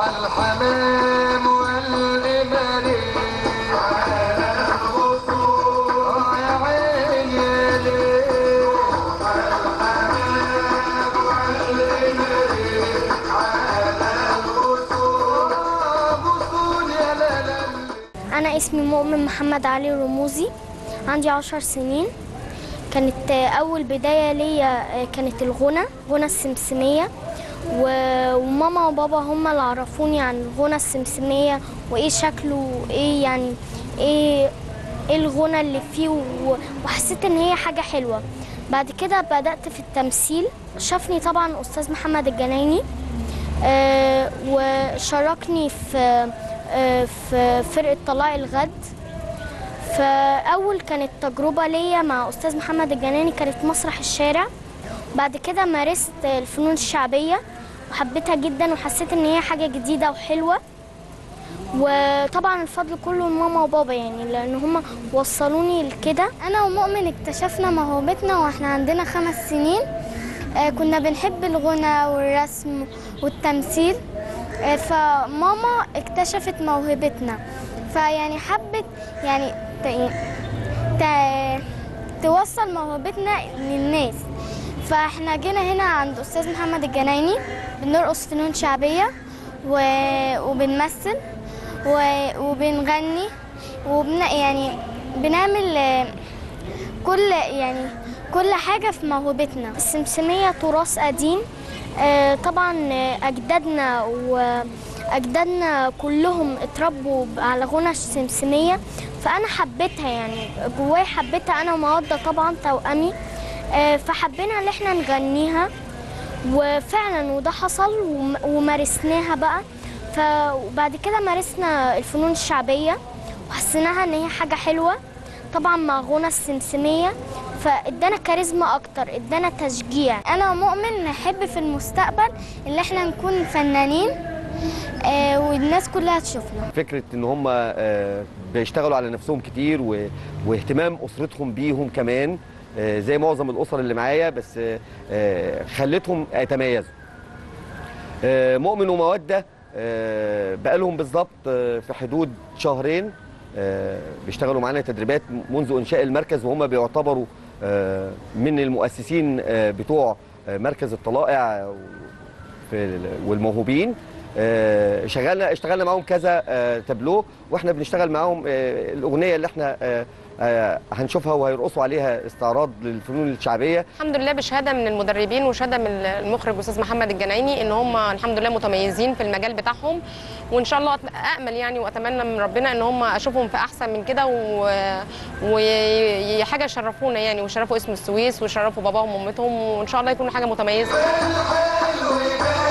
الحمام والإماري على الغصون يا عين يا ليل الحمام والإماري على الغصون غصون يا لالي أنا اسمي مؤمن محمد علي رموزي عندي عشر سنين كانت أول بداية ليا كانت الغنى غنى السمسمية و- وماما وبابا هم اللي عرفوني عن الغنى السمسمية وإيه شكله وإيه يعني إيه إيه الغنى اللي فيه و- وحسيت إن هي حاجة حلوة بعد كده بدأت في التمثيل شافني طبعا أستاذ محمد الجنايني آه، وشاركني في آه، في فرقة طلائع الغد فأول كانت تجربة ليا مع أستاذ محمد الجناني كانت مسرح الشارع بعد كده مارست الفنون الشعبية وحبيتها جدا وحسيت إن هي حاجة جديدة وحلوة وطبعا الفضل كله لماما وبابا يعني لأن هما وصلوني لكده أنا ومؤمن اكتشفنا موهبتنا وإحنا عندنا خمس سنين آه، كنا بنحب الغنى والرسم والتمثيل آه، فماما اكتشفت موهبتنا فيعني حبت يعني ت- ت- توصل موهبتنا للناس فاحنا جينا هنا عند استاذ محمد الجنايني بنرقص فنون شعبيه و... وبنمثل و... وبنغني وبن يعني بنعمل آه، كل يعني كل حاجة في موهبتنا السمسمية تراث قديم آه، طبعا آه، أجدادنا وأجدادنا كلهم اتربوا على غنى السمسمية فأنا حبيتها يعني جواي حبيتها أنا ومودة طبعا توأمي آه، فحبينا إن احنا نغنيها وفعلا وده حصل وم- ومارسناها بقى فبعد كده مارسنا الفنون الشعبية وحسيناها ان هي حاجة حلوة طبعا مع غنى السمسمية فادانا كاريزما اكتر ادانا تشجيع انا ومؤمن نحب في المستقبل ان احنا نكون فنانين آه والناس كلها تشوفنا فكره ان هم آه، بيشتغلوا على نفسهم كتير و- واهتمام اسرتهم بيهم كمان آه، زي معظم الاسر اللي معايا بس آه، آه، خلتهم يتميزوا آه، مؤمن وموده آه، بقالهم بالظبط آه، في حدود شهرين آه، بيشتغلوا معانا تدريبات منذ انشاء المركز وهم بيعتبروا آه، من المؤسسين آه، بتوع آه، مركز الطلائع في ال- والموهوبين آه، شغلنا اشتغلنا معاهم كذا آه، تابلو واحنا بنشتغل معاهم آه، الاغنيه اللي احنا آه، آه، هنشوفها وهيرقصوا عليها استعراض للفنون الشعبيه الحمد لله بشهاده من المدربين وشهاده من المخرج استاذ محمد الجنايني ان هم الحمد لله متميزين في المجال بتاعهم وان شاء الله أت- امل يعني واتمنى من ربنا ان هم اشوفهم في احسن من كده وحاجه يشرفونا يعني ويشرفوا اسم السويس ويشرفوا باباهم وامتهم وان شاء الله يكونوا حاجه متميزه الحلو ده